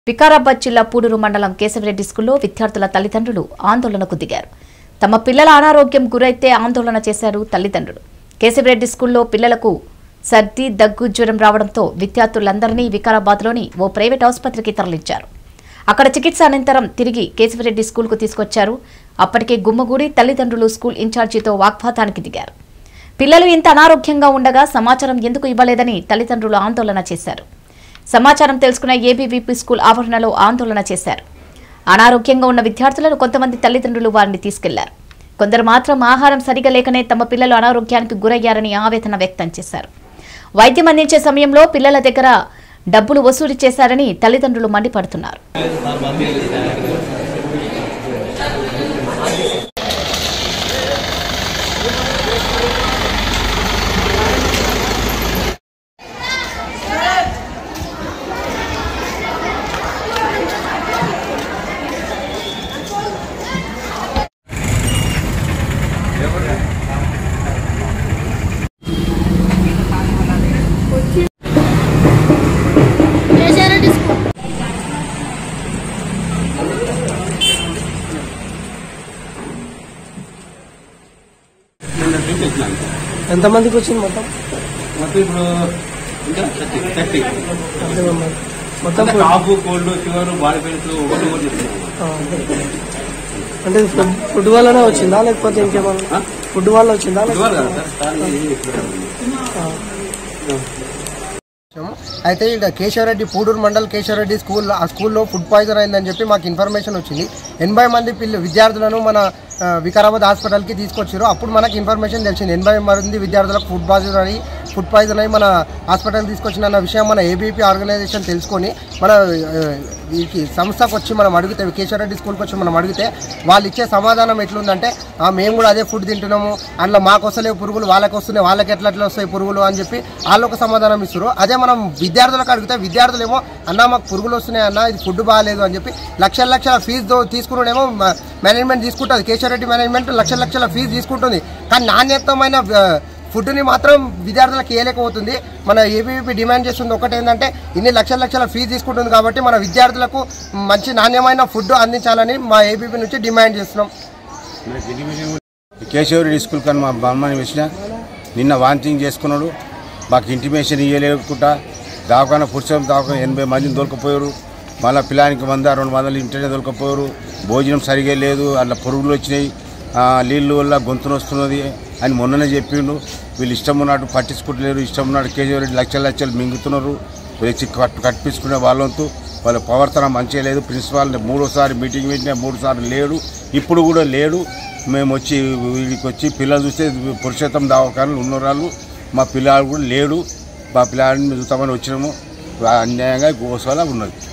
వికారాబాద్ జిల్లా పూడూరు మండలం కేశవరెడ్డి స్కూల్లో విద్యార్థుల తల్లిదండ్రులు ఆందోళనకు దిగారు తమ పిల్లల అనారోగ్యం గురైతే ఆందోళన చేశారు తల్లిదండ్రులు కేశవరెడ్డి స్కూల్లో పిల్లలకు సర్ది దగ్గు జ్వరం రావడంతో విద్యార్థులందరినీ వికారాబాద్లోని ఓ ప్రైవేట్ ఆసుపత్రికి తరలించారు అక్కడ చికిత్స అనంతరం తిరిగి కేశవరెడ్డి స్కూల్కు తీసుకొచ్చారు అప్పటికే గుమ్మగూడి తల్లిదండ్రులు స్కూల్ ఇన్ఛార్జితో వాగ్వాదానికి దిగారు పిల్లలు ఇంత అనారోగ్యంగా ఉండగా సమాచారం ఎందుకు ఇవ్వలేదని తల్లిదండ్రులు ఆందోళన చేశారు సమాచారం తెలుసుకున్న ఏబీవీపీ స్కూల్ ఆవరణలో ఆందోళన చేశారు అనారోగ్యంగా ఉన్న విద్యార్థులను కొంతమంది తల్లిదండ్రులు వారిని తీసుకెళ్లారు కొందరు మాత్రం ఆహారం సరిగా లేకనే తమ పిల్లలు అనారోగ్యానికి గురయ్యారని ఆవేదన వ్యక్తం చేశారు వైద్యం అందించే సమయంలో పిల్లల దగ్గర డబ్బులు వసూలు చేశారని తల్లిదండ్రులు మండిపడుతున్నారు కేశవరెడ్డి స్కూల్ ఎంతమందికి వచ్చింది మొత్తం మొత్తం ఇప్పుడు ఇంకా థర్టీ థర్టీ అదే మరి. మొత్తం అంటే cough cold fever body pains ఒకటి ఒకటి చెప్తున్నాం ఆ, అంటే ఫుడ్ ఫుడ్ వల్లనే వచ్చిందా లేకపోతే ఇంకేమన్నా ఫుడ్ వల్ల వచ్చిందా ఫీవర్ లేకపోతే కదా సార్ సార్ ఇది ఇప్పుడు అయితే ఇక్కడ కేశవరెడ్డి పూడూరు మండల్ కేశవరెడ్డి స్కూల్ ఆ స్కూల్లో ఫుడ్ పాయిజన్ అయిందని చెప్పి మాకు ఇన్ఫర్మేషన్ వచ్చింది ఎనభై మంది పిల్ల విద్యార్థులను మన ఆ, వికారాబాద్ హాస్పిటల్కి తీసుకొచ్చారు అప్పుడు మనకి ఇన్ఫర్మేషన్ తెలిసింది ఎనభై మంది విద్యార్థులకు ఫుడ్ పాయిజన్ అయ్యి ఫుడ్ పాయిజన్ అయ్యి మన హాస్పిటల్ తీసుకొచ్చిన అన్న విషయం మన ఏబీపీ ఆర్గనైజేషన్ తెలుసుకొని మన ఆ, ఈ సంస్థకు వచ్చి మనం అడిగితే కేశవరెడ్డి స్కూల్కి వచ్చి మనం అడిగితే వాళ్ళు ఇచ్చే సమాధానం ఎట్లుందంటే "ఆ, మేము కూడా అదే ఫుడ్ తింటున్నాము అందులో మాకు వస్తలేవు పురుగులు వాళ్ళకి వస్తున్నాయి వాళ్ళకి ఎట్లా ఎట్లా వస్తాయి పురుగులు అని చెప్పి వాళ్ళు ఒక సమాధానం ఇస్తారు అదే మనం విద్యార్థులకు అడిగితే విద్యార్థులు ఏమో అన్న మాకు పురుగులు వస్తున్నాయి అన్న ఇది ఫుడ్ బాగాలేదు అని చెప్పి లక్షల లక్షల ఫీజు తీసుకున్నాడేమో మేనేజ్మెంట్ తీసుకుంటుంది కేశవరెడ్డి మేనేజ్మెంట్ లక్షల లక్షల ఫీజు తీసుకుంటుంది కానీ నాణ్యతమైన ఆ, ఫుడ్ని మాత్రం విద్యార్థులకు ఇవ్వలేకపోతుంది మన ఏబీవీపీ డిమాండ్ చేస్తుంది ఒకటి ఏంటంటే ఇన్ని లక్షల లక్షల ఫీజు తీసుకుంటుంది కాబట్టి మన విద్యార్థులకు మంచి నాణ్యమైన ఫుడ్ అందించాలని మా ఏబీపీ నుంచి డిమాండ్ చేస్తున్నాం కేశవరెడ్డి స్కూల్ కానీ మా బొమ్మని వేసిన నిన్న వాంతింగ్ చేసుకున్నాడు మాకు ఇంటిమేషన్ ఇవ్వలేకుండా దవాఖాన పురుషం దవాఖాన ఎనభై మందిని దొరకపోయారు మళ్ళీ పిల్లానికి వంద రెండు వందలు ఇంటనే దొరకపోయారు భోజనం సరిగా లేదు అట్లా పురుగులు వచ్చినాయి ఆ, నీళ్ళు వల్ల గొంతును వస్తున్నది అని మొన్ననే చెప్పిండు వీళ్ళు ఇష్టం ఉన్నట్టు పట్టించుకుంటలేరు ఇష్టం ఉన్నట్టు కేజీరెడ్డి లక్షల లక్షలు మింగుతున్నారు వచ్చి కట్ కట్టించుకునే వాళ్ళంతూ వాళ్ళ ప్రవర్తన మంచిగా లేదు ప్రిన్సిపాల్ మూడోసారి మీటింగ్ పెట్టినా మూడు సార్లు లేడు ఇప్పుడు కూడా లేడు మేము వచ్చి వీడికి వచ్చి పిల్లలు చూస్తే పురుషోత్తం దవాఖానలు ఉన్నవాళ్ళు మా పిల్లలు కూడా లేడు మా పిల్లాడిని చూస్తామని వచ్చినాము అన్యాయంగా గోసాల ఉన్నది